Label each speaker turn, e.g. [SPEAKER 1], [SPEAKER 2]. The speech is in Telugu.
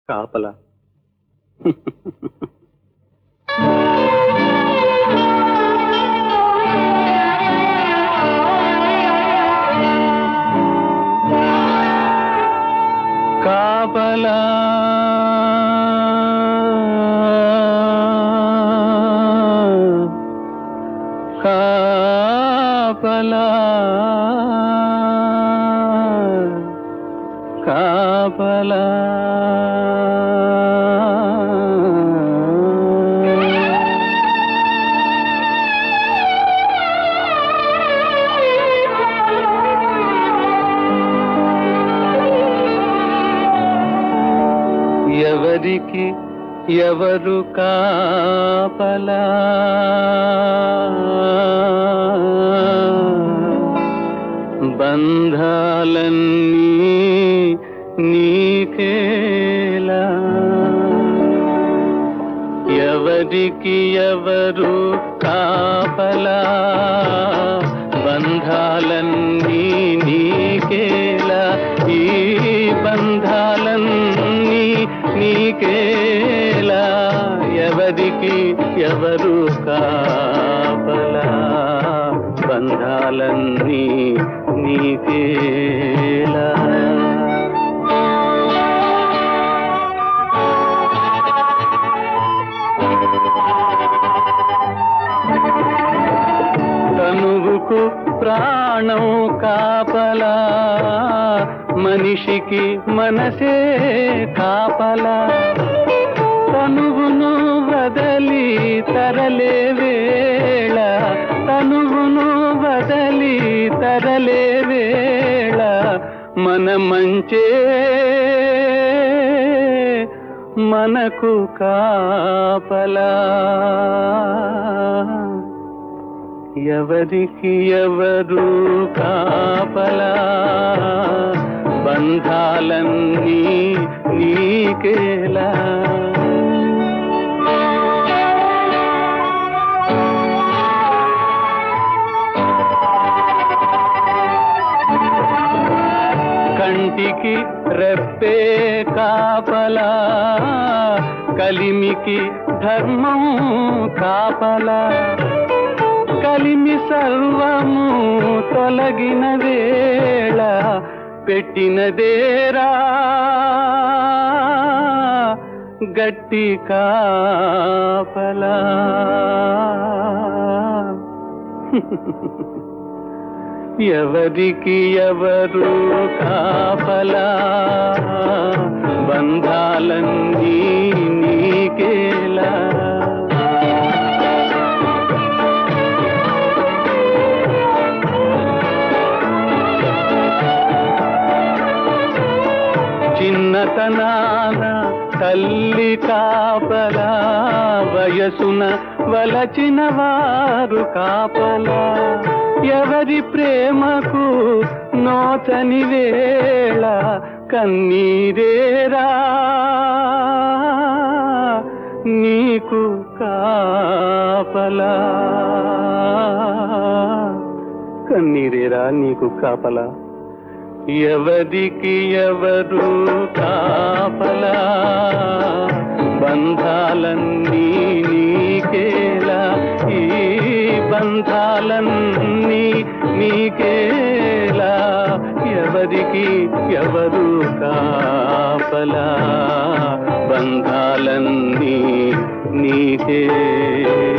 [SPEAKER 1] కాపలా కాపలా కాపలా కాపలా ఎవరికి ఎవరు కాపలా బంధాలన్నీ నీకేలా ఎవరికి ఎవరు కాపలా బంధాలన్నీ నీకేలా ఈ బంధాలన్నీ నీకేలా ఎవరికి ఎవరు కాపలా బంధాలన్నీ నీకేలా తనువుకు ప్రాణం కాపలా మనిషికి మనసే కాపలా తనువును వదలి తరలే వేళ తనువును వదలి తరలే వేళ మన మంచే మనకు కాపలా ఎవరికి ఎవరు కాపలా బంధాలన్నీ నీకేలా కంటికి రెప్పే కాపలా కలిమికి ధర్మం కాపలా కలిమి సర్వము తొలగిన వేళ పెట్టినదేరా గట్టి కాపలా ఎవరికి ఎవరు కాపలా బంధాలన్నీ నీకేలా చిన్నతనాన తల్లి కాపలా వయసున వలచిన వారు కాపలా ఎవరి ప్రేమకు నోచని వేళ కన్నీరేరా నీకు కాపలా కన్నీరేరా నీకు కాపలా ఎవరికి ఎవరు కాపలా బంధాలన్నీ నీకేలా ఈ బంధాలన్నీ నీకేలా ఎవరికి ఎవరు కాపలా బంధాలన్నీ నీకే